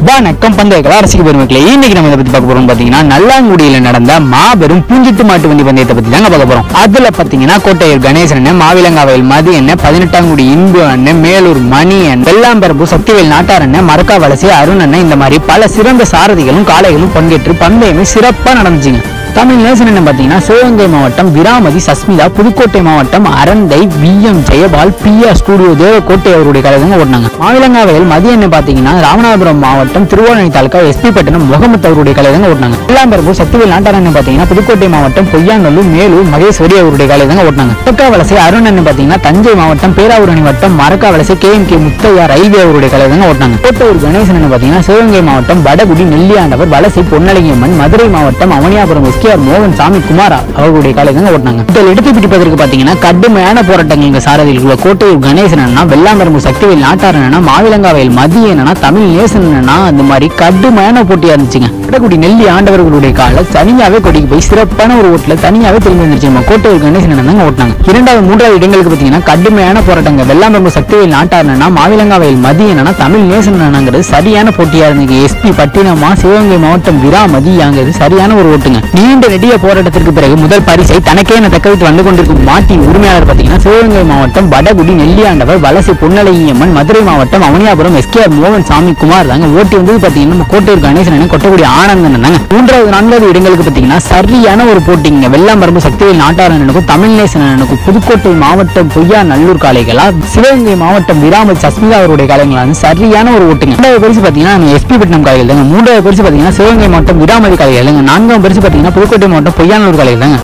வணக்கம் பந்தயக்கல அரசியல் பெருமக்களே இன்னைக்கு நம்ம இதை பத்தி பார்க்க போறோம் பாத்தீங்கன்னா நல்லாங்குடியில நடந்த மாபெரும் பூஞ்சிட்டு மாட்டு வண்டி பந்தயத்தை பத்தி தாங்க பார்க்க போறோம் அதுல பாத்தீங்கன்னா கோட்டையூர் கணேசன் அண்ணன் மாவிலங்காவயல் மதி அண்ணன் பதினெட்டாங்குடி இன்பு அண்ணன் மேலூர் மணி அண்ணன் வெள்ளாம்பரப்பு சக்திவேல் நாட்டார் அண்ணன் மரக்கா வலசை அருண் அண்ணன் இந்த மாதிரி பல சிறந்த சாரதிகளும் காளைகளும் பங்கேற்று பந்தயமே சிறப்பா நடந்துச்சுங்க தமிழ் நேசன் என்ன பார்த்தீங்கன்னா சிவகங்கை மாவட்டம் விராமதி சஸ்மிதா புதுக்கோட்டை மாவட்டம் Aranthai V M Jayapal P R studio Devakottai அவருடைய கலைதங்க ஓடினாங்க மாவிலங்காவையில் மதியம் என்ன பார்த்தீங்கன்னா ராமநாதபுரம் மாவட்டம் திருவாரணை தாலுக்கா எஸ்பி பட்டினம் முகமது அவருடைய கலைதங்க ஓடினாங்க வெள்ளாம்பரப்பூர் சத்துவேல் நாட்டாரன் பார்த்தீங்கன்னா புதுக்கோட்டை மாவட்டம் பொய்யாநல்லூர் மேலூர் மகேஸ்வரி அவருடைய கலைதங்க ஓடினாங்க பக்கா வலசை அருண் என்ன பார்த்தீங்கன்னா தஞ்சை மாவட்டம் பேராவூரணி வட்டம் Marakkavalasai K M K Muthaiah railway அவருடைய கலைதங்க ஓடினாங்க கோட்டூர் கணேசன் என்ன பார்த்தீங்கன்னா சிவகங்கை மாவட்டம் வடகுடி நெல்லியாண்டவர் வலசை பொன்னழகியம்மன் மதுரை மாவட்டம் அவனியாபுரம் எஸ்கேஆர் மோகன் சாமி குமாரா அவர்களுடைய காலைங்க ஓட்டினாங்க இதில் எடுத்து பிடிப்பதற்கு பார்த்தீங்கன்னா கடுமையான போராட்டங்கள் இங்க சாரதிகள் கோட்டையூர் கணேசன் அண்ணா வெள்ளாம்பரம்பு சக்திவேல் நாட்டார் அண்ணா மாவிலங்காவையில் மதிய அண்ணா தமிழ் நேசன் அண்ணா அந்த மாதிரி கடுமையான போட்டியா இருந்துச்சுங்க வடகுடி நெல்லி ஆண்டவர்களுடைய கால தனியாவே கொடிக்கு போய் சிறப்பான ஒரு ஓட்டுல தனியாவே திரும்பி வந்துருச்சு நம்ம கோட்டையூர் கணேசன் அண்ணா தாங்க ஓட்டினாங்க இரண்டாவது மூன்றாவது இடங்களுக்கு பார்த்தீங்கன்னா கடுமையான போராட்டங்கள் வெள்ளாம்பரம்பு சக்திவேல் நாட்டார் அண்ணா மாவிலங்காவையில் மதிய அண்ணா தமிழ் நேசன் அண்ணாங்கிறது சரியான போட்டியா இருந்துச்சு எஸ்பி பட்டினமா சிவகங்கை மாவட்டம் விராமதி அங்கிறது சரியான ஒரு ஓட்டுங்க நீண்ட நெடிய போராட்டத்திற்கு பிறகு முதல் பரிசை தனக்கே என தக்க வைத்து வந்து கொண்டிருக்கும் மாட்டின் உரிமையாளர் பார்த்தீங்கன்னா சிவகங்கை மாவட்டம் வடகுடி நெல்லியாண்டவர் வலசை பொன்னலையம்மன் மதுரை மாவட்டம் அவனியாபுரம் எஸ்கேஆர் மோகன் சாமி குமார் தாங்க ஓட்டி வந்து பார்த்தீங்கன்னா நம்ம கோட்டையூர் கணேசன் அண்ணன் கொட்டக்குடி ஆனந்தன் தாங்க மூன்றாவது நான்காவது இடங்களுக்கு பார்த்தீங்கன்னா சரியான ஒரு போட்டிங்க வெள்ளாம்பரம்பு சக்திவேல் நாட்டாரனுக்கும் தமிழ்நேசன் அண்ணனுக்கும் புதுக்கோட்டை மாவட்டம் பொய்யா நல்லூர் காளைகளா சிவகங்கை மாவட்டம் விராமதி சஸ்மிதா அவருடைய காளைகளா வந்து சரியான ஒரு ஓட்டுங்க இரண்டாவது பரிசு பார்த்தீங்கன்னா நம்ம எஸ்பி பட்டினம் காளைகள் தாங்க மூன்றாவது பரிசு பார்த்தீங்கன்னா சிவகங்கை மாவட்டம் விராமதி காளைகள் தாங்க நான்காவது பரிசு பார்த்தீங்கன்னா புதுக்கோட்டை மாவட்டம் பொய்யானூர் காளைகள் தாங்க